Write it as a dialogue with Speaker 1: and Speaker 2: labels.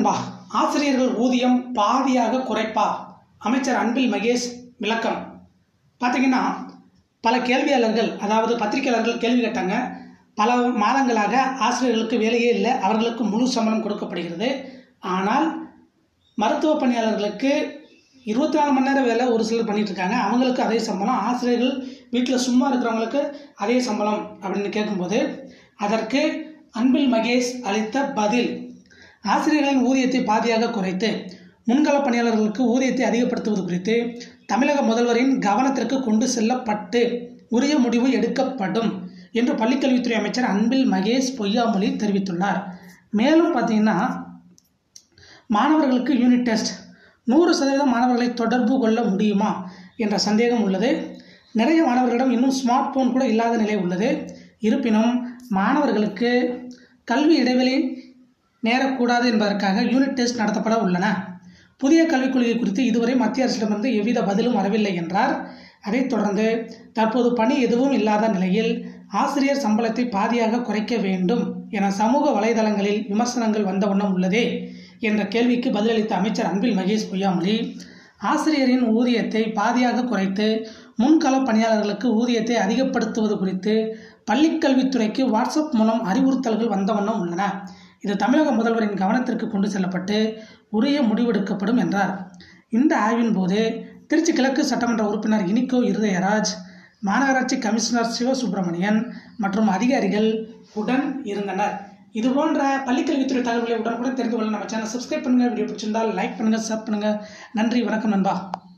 Speaker 1: நண்பா ஆசிரியர்கள் ஊதியம் பாதியாக குறைப்பா அமைச்சர் அன்பில் மகேஷ் விளக்கம் பார்த்தீங்கன்னா பல கேள்வியாளர்கள் அதாவது பத்திரிகையாளர்கள் கேள்வி கேட்டாங்க பல மாதங்களாக ஆசிரியர்களுக்கு வேலையே இல்லை அவர்களுக்கு முழு சம்பளம் கொடுக்கப்படுகிறது ஆனால் மருத்துவ பணியாளர்களுக்கு இருபத்தி நாலு மணி நேரம் வேலை ஒரு சிலர் பண்ணிட்டு இருக்காங்க அவங்களுக்கு அதே சம்பளம் ஆசிரியர்கள் வீட்டில் சும்மா இருக்கிறவங்களுக்கு அதே சம்பளம் அப்படின்னு கேட்கும்போது அதற்கு அன்பில் மகேஷ் அளித்த பதில் ஆசிரியர்களின் ஊதியத்தை பாதியாக குறைத்து முன்கள பணியாளர்களுக்கு ஊதியத்தை அதிகப்படுத்துவது குறித்து தமிழக முதல்வரின் கவனத்திற்கு கொண்டு செல்லப்பட்டு உரிய முடிவு எடுக்கப்படும் என்று பள்ளிக்கல்வித்துறை அமைச்சர் அன்பில் மகேஷ் பொய்யாமொழி தெரிவித்துள்ளார் மேலும் பார்த்தீங்கன்னா மாணவர்களுக்கு யூனிட் டெஸ்ட் நூறு சதவீதம் மாணவர்களை தொடர்பு கொள்ள முடியுமா என்ற சந்தேகம் உள்ளது நிறைய மாணவர்களிடம் இன்னும் ஸ்மார்ட் போன் கூட இல்லாத நிலை உள்ளது இருப்பினும் மாணவர்களுக்கு கல்வி இடைவெளி நேரக்கூடாது என்பதற்காக யூனிட் டெஸ்ட் நடத்தப்பட உள்ளன புதிய கல்விக் கொள்கை குறித்து இதுவரை மத்திய அரசிடமிருந்து எவ்வித பதிலும் வரவில்லை என்றார் அதைத் தொடர்ந்து தற்போது பணி எதுவும் இல்லாத நிலையில் ஆசிரியர் சம்பளத்தை பாதியாக குறைக்க வேண்டும் என சமூக வலைதளங்களில் விமர்சனங்கள் வந்த வண்ணம் உள்ளதே என்ற கேள்விக்கு பதிலளித்த அமைச்சர் அன்பில் மகேஷ் பொய்யாமொழி ஆசிரியரின் ஊதியத்தை பாதியாக குறைத்து முன்கள பணியாளர்களுக்கு ஊதியத்தை அதிகப்படுத்துவது குறித்து பள்ளிக்கல்வித்துறைக்கு வாட்ஸ்அப் மூலம் அறிவுறுத்தல்கள் வந்த வண்ணம் உள்ளன இது தமிழக முதல்வரின் கவனத்திற்கு கொண்டு செல்லப்பட்டு உரிய முடிவெடுக்கப்படும் என்றார் இந்த ஆய்வின் போது திருச்சி கிழக்கு சட்டமன்ற உறுப்பினர் இனிக்கோ இருதயராஜ் மாநகராட்சி கமிஷனர் சிவசுப்பிரமணியன் மற்றும் அதிகாரிகள் உடன் இருந்தனர் இது போன்ற பள்ளிக்கல்வித்துறை தகவல்களை உடனுக்குடன் தெரிந்து கொள்ள நம்ம சேனல் சப்ஸ்கிரைப் பண்ணுங்கள் வீடியோ பிடிச்சிருந்தால் லைக் பண்ணுங்கள் ஷேர் பண்ணுங்கள் நன்றி வணக்கம் நண்பா